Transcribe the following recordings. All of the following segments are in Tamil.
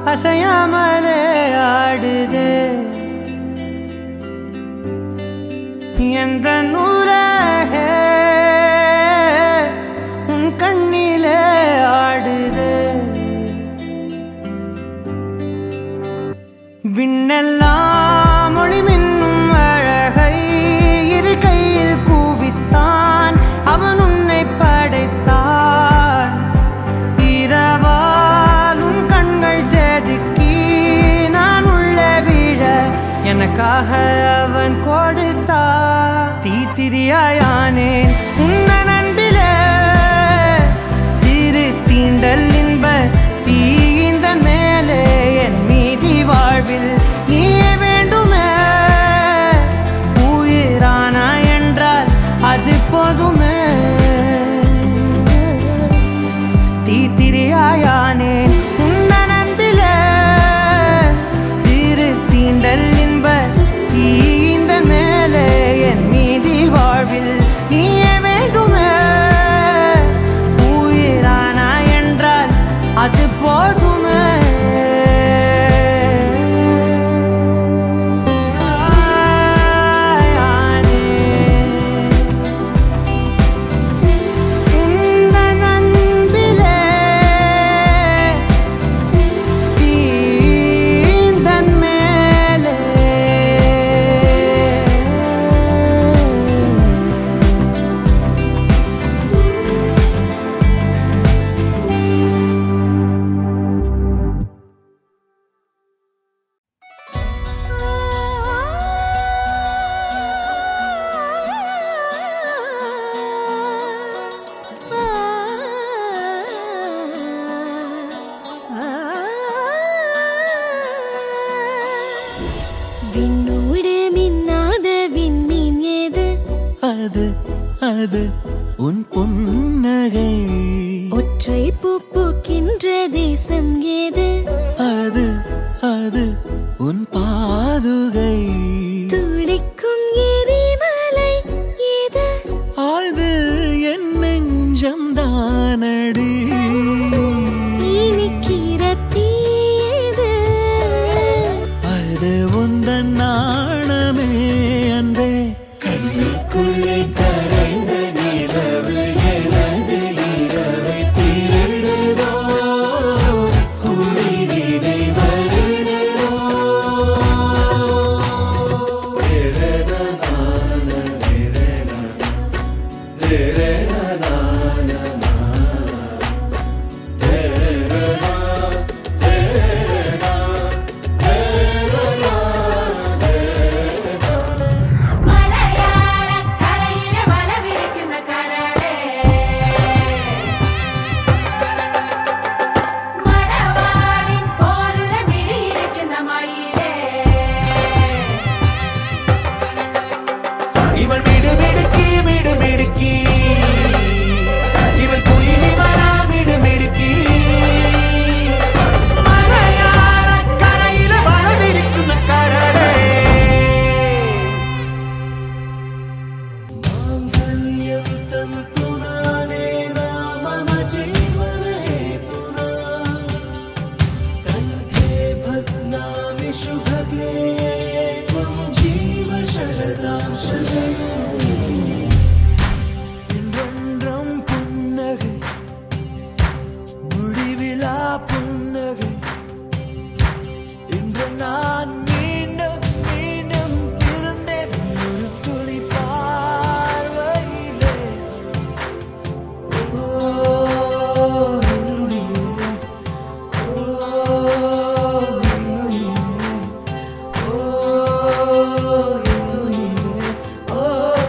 அசையாமலே ஆடுதே எந்த நூலகே உன் கண்ணிலே ஆடுதே விண்ணெல்லாம் ஒளி மின்னும் அழகை இரு கையில் கூவித்தான் அவன் உன்னை படைத்தான் இரவால் உன் கண்கள் செதுக்கி நான் உள்ளே விழ எனக்காக அவன் கொடுத்தான் தீத்திரியாயானேன் உன்னன் அன்பிலே சிறு தீண்டல் இன்ப தீயிந்தன் மேலே என் மீதி வாழ்வில் நீயே வேண்டுமே உயிரானா என்றால் அது போதுமே தீத்திரியாயானே உன்னன் அன்பிலே சிறு தீண்டல் இன்ப தீந்த மேலே என் மீதி வாழ்வில் நீயே வேண்டுமே உயிரானா என்றால் அது போதுமே உந்தன் அன்பிலே தீந்தன் மேலே விண்ணோடு மின்னாத விண்மீன் ஏது அது அது உன் புன்னகை ஒற்றை பூ பூக்கின்ற தேசம் ஏது அது அது உன் பாதுகை துடிக்கும் எரிமலை ஏது ஆழ்து என் நெஞ்சம் தானடி இனிக்கிற தீயது அது உந்தன் நாணமே அன்றே கண்ணுக்குள்ளே கரைந்த நிலவு எனது இரவை திருடுதோ உயிரினை வருடுதோ മലയാള കരയിലെ മല വിരിക്കുന്ന കരളേ മടവാളിൻ പോലുള്ള മിഴിയിരിക്കുന്ന മയിലേ ഇവൾ മിടുമിടുക്കി മിടുമിടുക്കി ഇവൾ കുയിലി മല മിടുമിടുക്കി മലയാള കരയിലെ വളവിരിക്കുന്ന കരടേ മാംഗല്യം തന്തുനാനേ രാമമ ജീവനേതുനാ കണ്ഠേ ഭഗ്നാമി ശുഭഗേ ത്വം ജീവ ശരദാം ശതം என்றென்றும் புன்னகை முடிவிலா புன்னகை இன்று நான் மீண்டும் மீண்டும் பிறந்தேன் ஒரு துளி பார்வையிலே ஓ, உன்னுயிரே. ஓ, உன்னுயிரே. ஓ, உன்னுயிரே. ஓ,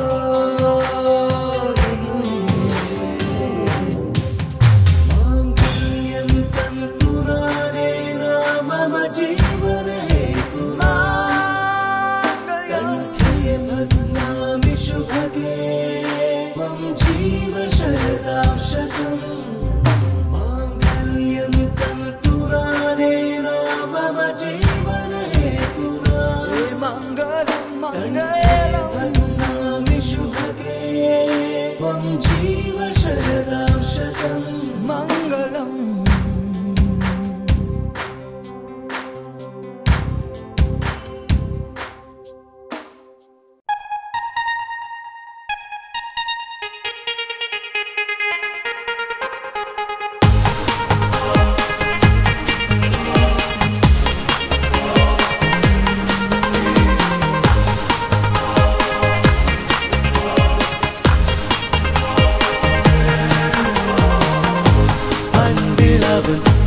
மாங்கல்யம் தந்துரானே ராமம ஜீவனே துனாங்கல்யம் பத்னாமி சுபகே त्वं जीव शरदां शतम् माङ्गल्यं तन्तुराने रामम जीवनहेतुना मङ्गलं मङ्गलं वन्दामि शुभगे त्वं जीव शरदां शतम् मङ्गलम् Thank